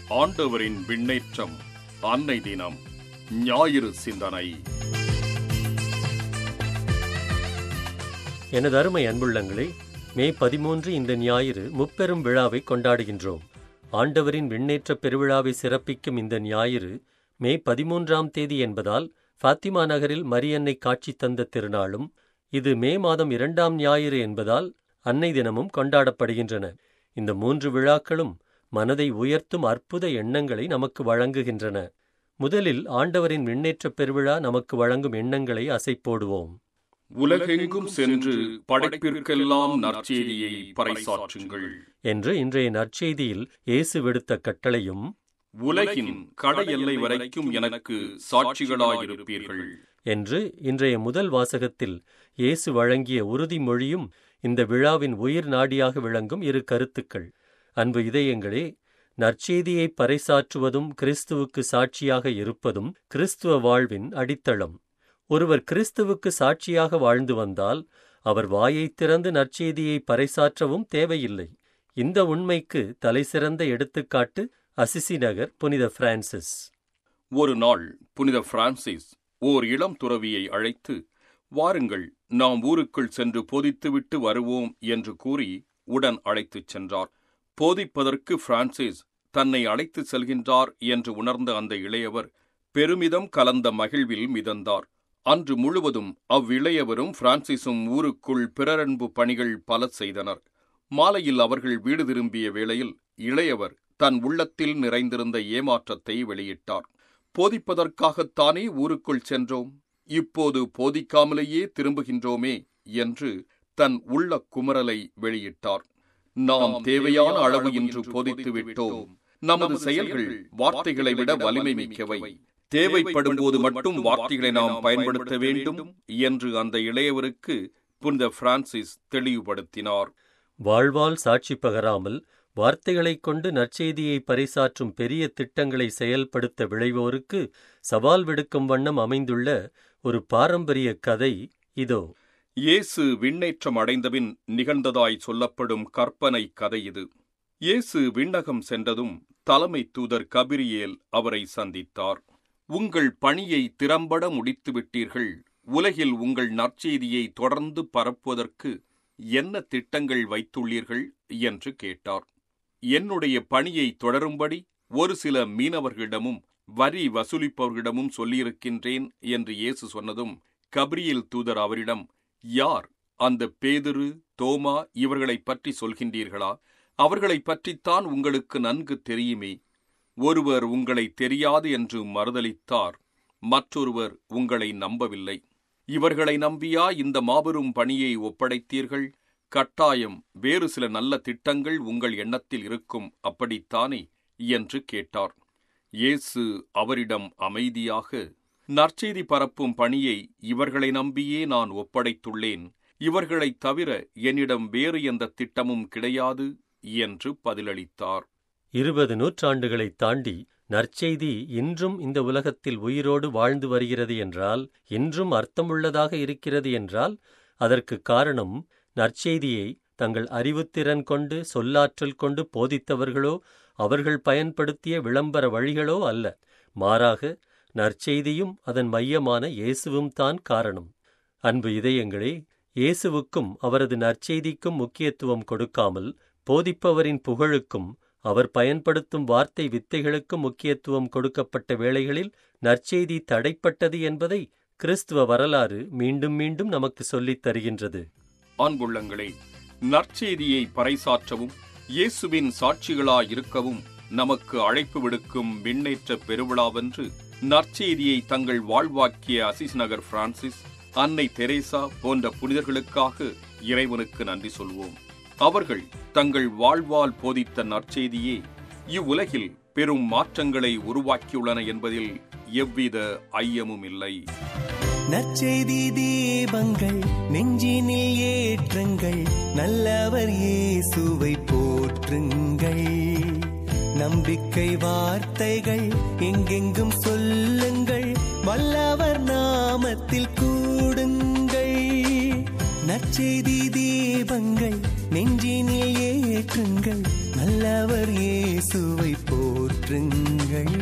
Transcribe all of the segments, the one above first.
ஆண்டவரின் விண்ணேற்றம் அன்னை தினம் ஞாயிறு சிந்தனை எனது அருமை அன்புள்ளங்களே மே பதிமூன்று இந்த ஞாயிறு முப்பெரும் விழாவை கொண்டாடுகின்றோம் ஆண்டவரின் விண்ணேற்ற பெருவிழாவை சிறப்பிக்கும் இந்த ஞாயிறு மே பதிமூன்றாம் தேதி என்பதால் ஃபாத்திமா நகரில் மரியன்னை காட்சி தந்த திருநாளும் இது மே மாதம் இரண்டாம் ஞாயிறு என்பதால் அன்னை தினமும் கொண்டாடப்படுகின்றன இந்த மூன்று விழாக்களும் மனதை உயர்த்தும் அற்புத எண்ணங்களை நமக்கு வழங்குகின்றன முதலில் ஆண்டவரின் விண்ணேற்றப் பெருவிழா நமக்கு வழங்கும் எண்ணங்களை அசைப்போடுவோம் உலகெங்கும் சென்று படைப்பிற்கெல்லாம் நற்செய்தியை பறைசாற்றுங்கள் என்று இன்றைய நற்செய்தியில் இயேசு விடுத்த கட்டளையும் உலகின் கடை எல்லை வரைக்கும் எனக்கு சாட்சிகளாயிருப்பீர்கள் என்று இன்றைய முதல் வாசகத்தில் இயேசு வழங்கிய உறுதிமொழியும் இந்த விழாவின் உயிர் நாடியாக விளங்கும் இரு கருத்துக்கள் அன்பு இதயங்களே நற்செய்தியை பறைசாற்றுவதும் கிறிஸ்துவுக்கு சாட்சியாக இருப்பதும் கிறிஸ்துவ வாழ்வின் அடித்தளம் ஒருவர் கிறிஸ்துவுக்கு சாட்சியாக வாழ்ந்து வந்தால் அவர் வாயைத் திறந்து நற்செய்தியை பறைசாற்றவும் தேவையில்லை இந்த உண்மைக்கு தலைசிறந்த எடுத்துக்காட்டு அசிசி நகர் புனித பிரான்சிஸ் ஒரு நாள் புனித பிரான்சிஸ் ஓர் இளம் துறவியை அழைத்து வாருங்கள் நாம் ஊருக்குள் சென்று போதித்துவிட்டு வருவோம் என்று கூறி உடன் அழைத்துச் சென்றார் போதிப்பதற்கு பிரான்சிஸ் தன்னை அழைத்துச் செல்கின்றார் என்று உணர்ந்த அந்த இளையவர் பெருமிதம் கலந்த மகிழ்வில் மிதந்தார் அன்று முழுவதும் அவ்விளையவரும் பிரான்சிஸும் ஊருக்குள் பிறரன்பு பணிகள் பல செய்தனர் மாலையில் அவர்கள் வீடு திரும்பிய வேளையில் இளையவர் தன் உள்ளத்தில் நிறைந்திருந்த ஏமாற்றத்தை வெளியிட்டார் போதிப்பதற்காகத்தானே ஊருக்குள் சென்றோம் இப்போது போதிக்காமலேயே திரும்புகின்றோமே என்று தன் உள்ள குமரலை வெளியிட்டார் நாம் தேவையான அளவு இன்று போதித்து விட்டோம் நமது செயல்கள் வார்த்தைகளை விட வலிமை மிக்கவை தேவைப்படும் போது மட்டும் வார்த்தைகளை நாம் பயன்படுத்த வேண்டும் என்று அந்த இளையவருக்கு புனித பிரான்சிஸ் தெளிவுபடுத்தினார் வாழ்வால் சாட்சி பகராமல் வார்த்தைகளைக் கொண்டு நற்செய்தியை பறைசாற்றும் பெரிய திட்டங்களை செயல்படுத்த விளைவோருக்கு சவால் விடுக்கும் வண்ணம் அமைந்துள்ள ஒரு பாரம்பரிய கதை இதோ இயேசு விண்ணேற்றம் அடைந்தபின் நிகழ்ந்ததாய் சொல்லப்படும் கற்பனை கதை இது இயேசு விண்ணகம் சென்றதும் தலைமை தூதர் கபிரியேல் அவரை சந்தித்தார் உங்கள் பணியை திறம்பட முடித்துவிட்டீர்கள் உலகில் உங்கள் நற்செய்தியை தொடர்ந்து பரப்புவதற்கு என்ன திட்டங்கள் வைத்துள்ளீர்கள் என்று கேட்டார் என்னுடைய பணியை தொடரும்படி ஒரு சில மீனவர்களிடமும் வரி வசூலிப்பவர்களிடமும் சொல்லியிருக்கின்றேன் என்று இயேசு சொன்னதும் கபிரியேல் தூதர் அவரிடம் யார் அந்த பேதுரு தோமா இவர்களைப் பற்றி சொல்கின்றீர்களா அவர்களைப் பற்றித்தான் உங்களுக்கு நன்கு தெரியுமே ஒருவர் உங்களை தெரியாது என்று மறுதலித்தார் மற்றொருவர் உங்களை நம்பவில்லை இவர்களை நம்பியா இந்த மாபெரும் பணியை ஒப்படைத்தீர்கள் கட்டாயம் வேறு சில நல்ல திட்டங்கள் உங்கள் எண்ணத்தில் இருக்கும் அப்படித்தானே என்று கேட்டார் இயேசு அவரிடம் அமைதியாக நற்செய்தி பரப்பும் பணியை இவர்களை நம்பியே நான் ஒப்படைத்துள்ளேன் இவர்களைத் தவிர என்னிடம் வேறு எந்த திட்டமும் கிடையாது என்று பதிலளித்தார் இருபது நூற்றாண்டுகளைத் தாண்டி நற்செய்தி இன்றும் இந்த உலகத்தில் உயிரோடு வாழ்ந்து வருகிறது என்றால் இன்றும் அர்த்தமுள்ளதாக இருக்கிறது என்றால் அதற்கு காரணம் நற்செய்தியை தங்கள் அறிவுத்திறன் கொண்டு சொல்லாற்றல் கொண்டு போதித்தவர்களோ அவர்கள் பயன்படுத்திய விளம்பர வழிகளோ அல்ல மாறாக நற்செய்தியும் அதன் மையமான இயேசுவும் தான் காரணம் அன்பு இதயங்களே இயேசுவுக்கும் அவரது நற்செய்திக்கும் முக்கியத்துவம் கொடுக்காமல் போதிப்பவரின் புகழுக்கும் அவர் பயன்படுத்தும் வார்த்தை வித்தைகளுக்கும் முக்கியத்துவம் கொடுக்கப்பட்ட வேளைகளில் நற்செய்தி தடைப்பட்டது என்பதை கிறிஸ்துவ வரலாறு மீண்டும் மீண்டும் நமக்கு சொல்லித் தருகின்றது அன்புள்ளங்களே நற்செய்தியை பறைசாற்றவும் இயேசுவின் சாட்சிகளாயிருக்கவும் நமக்கு அழைப்பு விடுக்கும் விண்ணேற்ற பெருவிழாவென்று நற்செய்தியை தங்கள் வாழ்வாக்கிய அசிஸ் நகர் பிரான்சிஸ் அன்னை தெரேசா போன்ற புனிதர்களுக்காக இறைவனுக்கு நன்றி சொல்வோம் அவர்கள் தங்கள் வாழ்வால் போதித்த நற்செய்தியே இவ்வுலகில் பெரும் மாற்றங்களை உருவாக்கியுள்ளன என்பதில் எவ்வித ஐயமும் இல்லை நற்செய்தி தீபங்கள் நெஞ்சினில் ஏற்றுங்கள் நல்லவர் இயேசுவை போற்றுங்கள் நம்பிக்கை வார்த்தைகள் எங்கெங்கும் சொல்லுங்கள் வல்லவர் நாமத்தில் கூடுங்கள் நற்செய்தி தீபங்கள் நெஞ்சினில் ஏற்றுங்கள் நல்லவர் இயேசுவை போற்றுங்கள்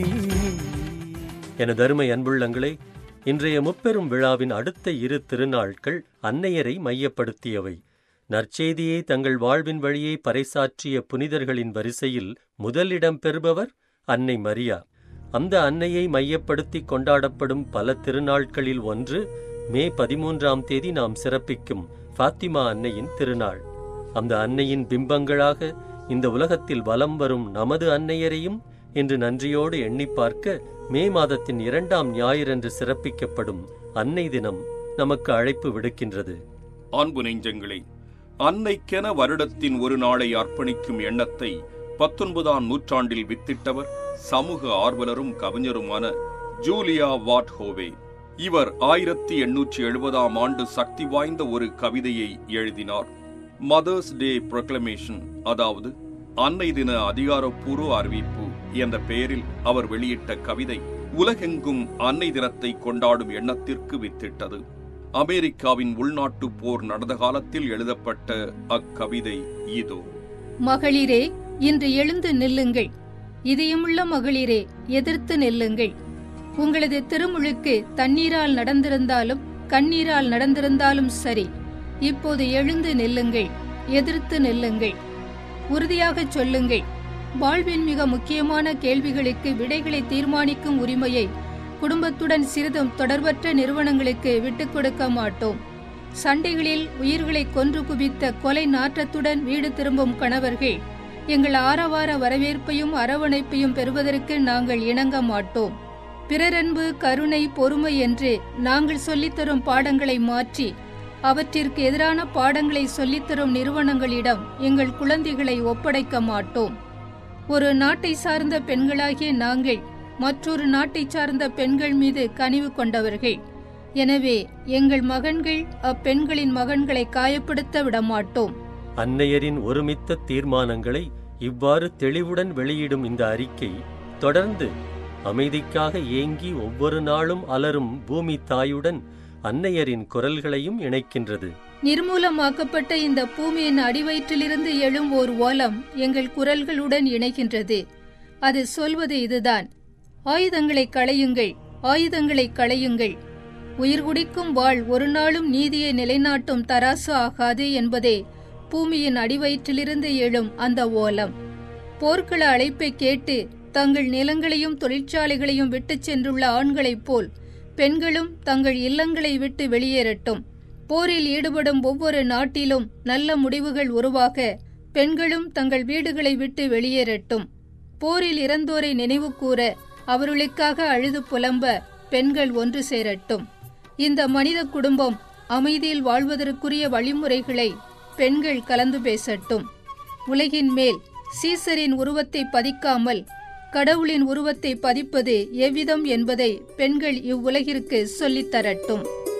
எனது அருமை அன்புள்ளங்களே இன்றைய முப்பெரும் விழாவின் அடுத்த இரு திருநாட்கள் அன்னையரை மையப்படுத்தியவை நற்செய்தியை தங்கள் வாழ்வின் வழியே பறைசாற்றிய புனிதர்களின் வரிசையில் முதலிடம் பெறுபவர் அன்னை மரியா அந்த அன்னையை மையப்படுத்தி கொண்டாடப்படும் பல திருநாட்களில் ஒன்று மே பதிமூன்றாம் தேதி நாம் சிறப்பிக்கும் ஃபாத்திமா அன்னையின் திருநாள் அந்த அன்னையின் பிம்பங்களாக இந்த உலகத்தில் வலம் வரும் நமது அன்னையரையும் இன்று நன்றியோடு எண்ணி பார்க்க மே மாதத்தின் இரண்டாம் ஞாயிறன்று சிறப்பிக்கப்படும் அன்னை தினம் நமக்கு அழைப்பு விடுக்கின்றது அன்பு நெஞ்சங்களே அன்னைக்கென வருடத்தின் ஒரு நாளை அர்ப்பணிக்கும் எண்ணத்தை பத்தொன்பதாம் நூற்றாண்டில் வித்திட்டவர் சமூக ஆர்வலரும் கவிஞருமான ஜூலியா வாட் ஹோவே இவர் ஆயிரத்தி எண்ணூற்றி எழுபதாம் ஆண்டு சக்தி வாய்ந்த ஒரு கவிதையை எழுதினார் மதர்ஸ் டே ப்ரொக்ளமேஷன் அதாவது அன்னை தின அதிகாரப்பூர்வ அறிவிப்பு என்ற பெயரில் அவர் வெளியிட்ட கவிதை உலகெங்கும் அன்னை தினத்தை கொண்டாடும் எண்ணத்திற்கு வித்திட்டது அமெரிக்காவின் உள்நாட்டு போர் நடந்த காலத்தில் எழுதப்பட்ட அக்கவிதை இதோ மகளிரே இன்று எழுந்து நில்லுங்கள் இதயமுள்ள மகளிரே எதிர்த்து நில்லுங்கள் உங்களது திருமுழுக்கு தண்ணீரால் நடந்திருந்தாலும் கண்ணீரால் நடந்திருந்தாலும் சரி இப்போது எழுந்து நில்லுங்கள் எதிர்த்து நில்லுங்கள் உறுதியாகச் சொல்லுங்கள் வாழ்வின் மிக முக்கியமான கேள்விகளுக்கு விடைகளை தீர்மானிக்கும் உரிமையை குடும்பத்துடன் சிறிதும் தொடர்பற்ற நிறுவனங்களுக்கு விட்டுக் கொடுக்க மாட்டோம் சண்டைகளில் உயிர்களை கொன்று குவித்த கொலை நாற்றத்துடன் வீடு திரும்பும் கணவர்கள் எங்கள் ஆரவார வரவேற்பையும் அரவணைப்பையும் பெறுவதற்கு நாங்கள் இணங்க மாட்டோம் பிறரன்பு கருணை பொறுமை என்று நாங்கள் சொல்லித்தரும் பாடங்களை மாற்றி அவற்றிற்கு எதிரான பாடங்களை சொல்லித்தரும் நிறுவனங்களிடம் எங்கள் குழந்தைகளை ஒப்படைக்க மாட்டோம் ஒரு நாட்டை சார்ந்த பெண்களாகிய நாங்கள் மற்றொரு நாட்டை சார்ந்த பெண்கள் மீது கனிவு கொண்டவர்கள் எனவே எங்கள் மகன்கள் அப்பெண்களின் மகன்களை காயப்படுத்த விடமாட்டோம் அன்னையரின் ஒருமித்த தீர்மானங்களை இவ்வாறு தெளிவுடன் வெளியிடும் இந்த அறிக்கை தொடர்ந்து அமைதிக்காக ஏங்கி ஒவ்வொரு நாளும் அலரும் பூமி தாயுடன் அன்னையரின் குரல்களையும் இணைக்கின்றது நிர்மூலமாக்கப்பட்ட இந்த பூமியின் அடிவயிற்றிலிருந்து எழும் ஓர் ஓலம் எங்கள் குரல்களுடன் இணைகின்றது அது சொல்வது இதுதான் ஆயுதங்களை களையுங்கள் ஆயுதங்களை களையுங்கள் உயிர் குடிக்கும் வாழ் ஒரு நாளும் நீதியை நிலைநாட்டும் தராசு ஆகாது என்பதே பூமியின் அடிவயிற்றிலிருந்து எழும் அந்த ஓலம் போர்க்கள அழைப்பை கேட்டு தங்கள் நிலங்களையும் தொழிற்சாலைகளையும் விட்டுச் சென்றுள்ள ஆண்களைப் போல் பெண்களும் தங்கள் இல்லங்களை விட்டு வெளியேறட்டும் போரில் ஈடுபடும் ஒவ்வொரு நாட்டிலும் நல்ல முடிவுகள் உருவாக பெண்களும் தங்கள் வீடுகளை விட்டு வெளியேறட்டும் போரில் இறந்தோரை நினைவு கூற அவர்களுக்காக அழுது புலம்ப பெண்கள் ஒன்று சேரட்டும் இந்த மனித குடும்பம் அமைதியில் வாழ்வதற்குரிய வழிமுறைகளை பெண்கள் கலந்து பேசட்டும் உலகின் மேல் சீசரின் உருவத்தை பதிக்காமல் கடவுளின் உருவத்தை பதிப்பது எவ்விதம் என்பதை பெண்கள் இவ்வுலகிற்கு சொல்லித் தரட்டும்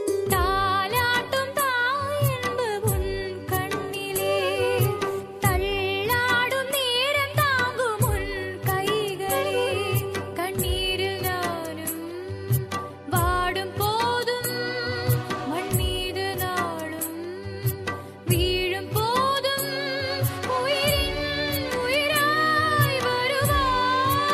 தாலாட்டும் தாயன்பு உன் கண்ணிலே தள்ளாடும் நேரம் தாங்கும் உன் கைகளே கண்ணீரில் நானும் வாடும் போதும் மண் மீது நாளும் வீழும் போதும் உயிரின் உயிராய் வருவாய்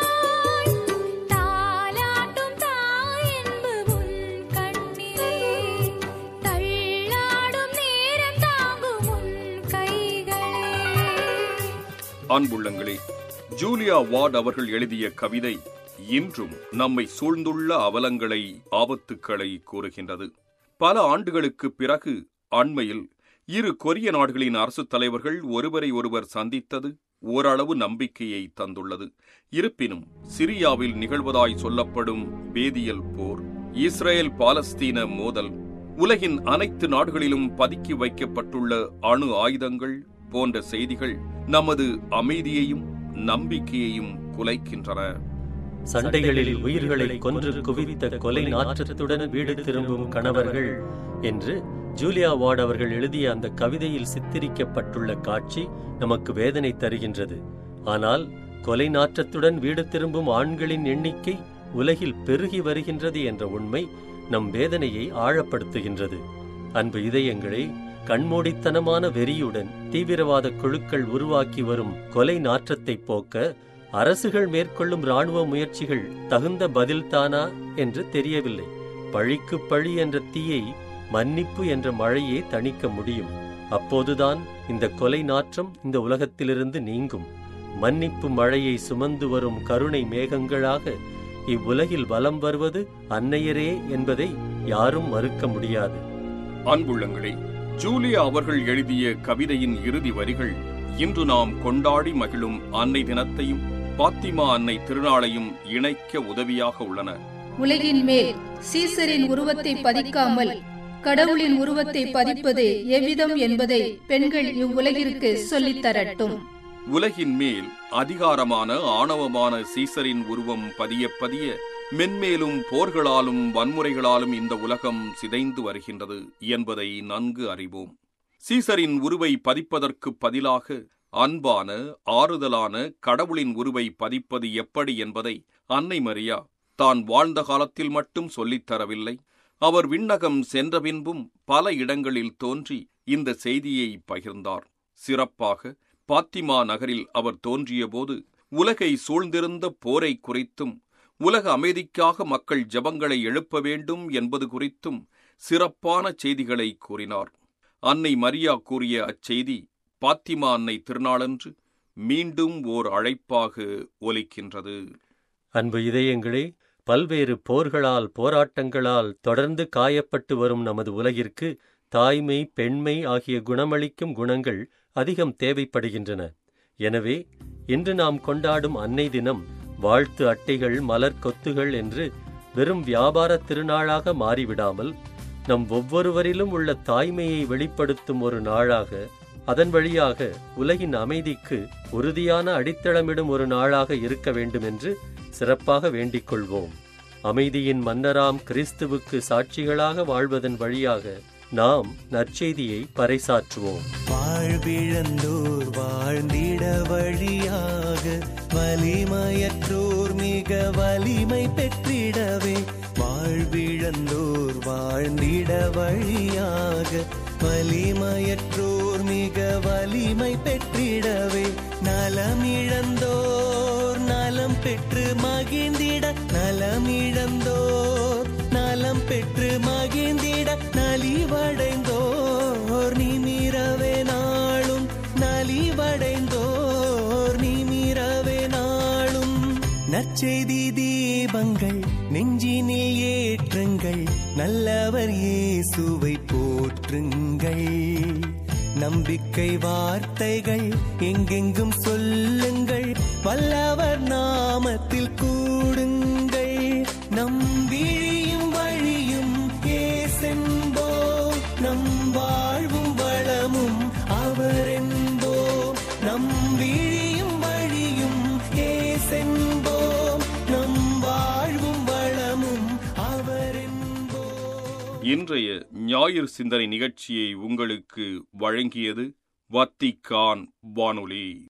தாலாட்டும் தாயன்பு உன் கண்ணிலே தள்ளாடும் நேரம் தாங்கும் உன் கைகளே அன்புள்ளங்களே ஜூலியா வார்ட் அவர்கள் எழுதிய கவிதை இன்றும் நம்மை சூழ்ந்துள்ள அவலங்களை ஆபத்துக்களை கூறுகின்றது பல ஆண்டுகளுக்குப் பிறகு அண்மையில் இரு கொரிய நாடுகளின் அரசுத் தலைவர்கள் ஒருவரை ஒருவர் சந்தித்தது ஓரளவு நம்பிக்கையை தந்துள்ளது இருப்பினும் சிரியாவில் நிகழ்வதாய் சொல்லப்படும் வேதியியல் போர் இஸ்ரேல் பாலஸ்தீன மோதல் உலகின் அனைத்து நாடுகளிலும் பதுக்கி வைக்கப்பட்டுள்ள அணு ஆயுதங்கள் போன்ற செய்திகள் நமது அமைதியையும் நம்பிக்கையையும் குலைக்கின்றன சண்டைகளில் உயிர்களை கொன்று குவித்த கொலை நாற்றத்துடன் வீடு திரும்பும் கணவர்கள் என்று ஜூலியா வார்ட் அவர்கள் எழுதிய அந்த கவிதையில் சித்தரிக்கப்பட்டுள்ள காட்சி நமக்கு வேதனை தருகின்றது ஆனால் கொலை நாற்றத்துடன் வீடு திரும்பும் ஆண்களின் எண்ணிக்கை உலகில் பெருகி வருகின்றது என்ற உண்மை நம் வேதனையை ஆழப்படுத்துகின்றது அன்பு இதயங்களே கண்மூடித்தனமான வெறியுடன் தீவிரவாத குழுக்கள் உருவாக்கி வரும் கொலை நாற்றத்தைப் போக்க அரசுகள் மேற்கொள்ளும் ராணுவ முயற்சிகள் தகுந்த பதில்தானா என்று தெரியவில்லை பழிக்கு பழி என்ற தீயை மன்னிப்பு என்ற மழையே தணிக்க முடியும் அப்போதுதான் இந்த கொலை நாற்றம் இந்த உலகத்திலிருந்து நீங்கும் மன்னிப்பு மழையை சுமந்து வரும் கருணை மேகங்களாக இவ்வுலகில் வலம் வருவது அன்னையரே என்பதை யாரும் மறுக்க முடியாது அன்புள்ளங்களே ஜூலியா அவர்கள் எழுதிய கவிதையின் இறுதி வரிகள் இன்று நாம் கொண்டாடி மகிழும் அன்னை தினத்தையும் பாத்திமா அன்னை திருநாளையும் இணைக்க உதவியாக உள்ளன உலகின் மேல் சீசரின் உருவத்தை பதிக்காமல் கடவுளின் உருவத்தை பதிப்பது எவ்விதம் என்பதை பெண்கள் இவ்வுலகிற்கு சொல்லித் தரட்டும் உலகின் மேல் அதிகாரமான ஆணவமான சீசரின் உருவம் பதிய பதிய மென்மேலும் போர்களாலும் வன்முறைகளாலும் இந்த உலகம் சிதைந்து வருகின்றது என்பதை நன்கு அறிவோம் சீசரின் உருவை பதிப்பதற்கு பதிலாக அன்பான ஆறுதலான கடவுளின் உருவை பதிப்பது எப்படி என்பதை அன்னை மரியா தான் வாழ்ந்த காலத்தில் மட்டும் சொல்லித் தரவில்லை அவர் விண்ணகம் சென்ற பின்பும் பல இடங்களில் தோன்றி இந்த செய்தியை பகிர்ந்தார் சிறப்பாக பாத்திமா நகரில் அவர் தோன்றியபோது உலகை சூழ்ந்திருந்த போரை குறித்தும் உலக அமைதிக்காக மக்கள் ஜபங்களை எழுப்ப வேண்டும் என்பது குறித்தும் சிறப்பான செய்திகளை கூறினார் அன்னை மரியா கூறிய அச்செய்தி பாத்திமா அன்னை திருநாளன்று மீண்டும் ஓர் அழைப்பாக ஒலிக்கின்றது அன்பு இதயங்களே பல்வேறு போர்களால் போராட்டங்களால் தொடர்ந்து காயப்பட்டு வரும் நமது உலகிற்கு தாய்மை பெண்மை ஆகிய குணமளிக்கும் குணங்கள் அதிகம் தேவைப்படுகின்றன எனவே இன்று நாம் கொண்டாடும் அன்னை தினம் வாழ்த்து அட்டைகள் மலர் கொத்துகள் என்று வெறும் வியாபார திருநாளாக மாறிவிடாமல் நம் ஒவ்வொருவரிலும் உள்ள தாய்மையை வெளிப்படுத்தும் ஒரு நாளாக அதன் வழியாக உலகின் அமைதிக்கு உறுதியான அடித்தளமிடும் ஒரு நாளாக இருக்க வேண்டும் என்று சிறப்பாக வேண்டிக் கொள்வோம் அமைதியின் மன்னராம் கிறிஸ்துவுக்கு சாட்சிகளாக வாழ்வதன் வழியாக நாம் நற்செய்தியை பறைசாற்றுவோம் வாழ்விழந்தோர் வாழ்ந்திட வழியாக வலிமையற்றோர் மிக வலிமை பெற்றிடவே வாழ்விழந்தோர் வாழ்ந்திட வழியாக வலிமையற்றோர் மிக வலிமை பெற்றிடவே நலமிழந்தோர் நலம் பெற்று மகிழ்ந்திட நலமிழந்தோர் நலம் பெற்று மகிழ்ந்திட நலிவடைந்தோர் நிமிரவே நாளும் நலிவடைந்தோர் நிமிரவே நாளும் நற்செய்தி தீபங்கள் நெஞ்சினில் ஏற்றுங்கள் நல்லவர் இயேசுவை போற்றுங்கள் நம்பிக்கை வார்த்தைகள் எங்கெங்கும் சொல்லுங்கள் வல்லவர் நாமத்தில் கூடுங்கள் நம் விழியும் வழியும் ஏசென்போ நம் வாழ்வும் வளமும் அவரென்போம் நம் விழியும் வழியும் ஏசென்போம் நம் வாழ்வும் வளமும் அவரென்போம் இன்றைய ஞாயிறு சிந்தனை நிகழ்ச்சியை உங்களுக்கு வழங்கியது வத்திக்கான் வானொலி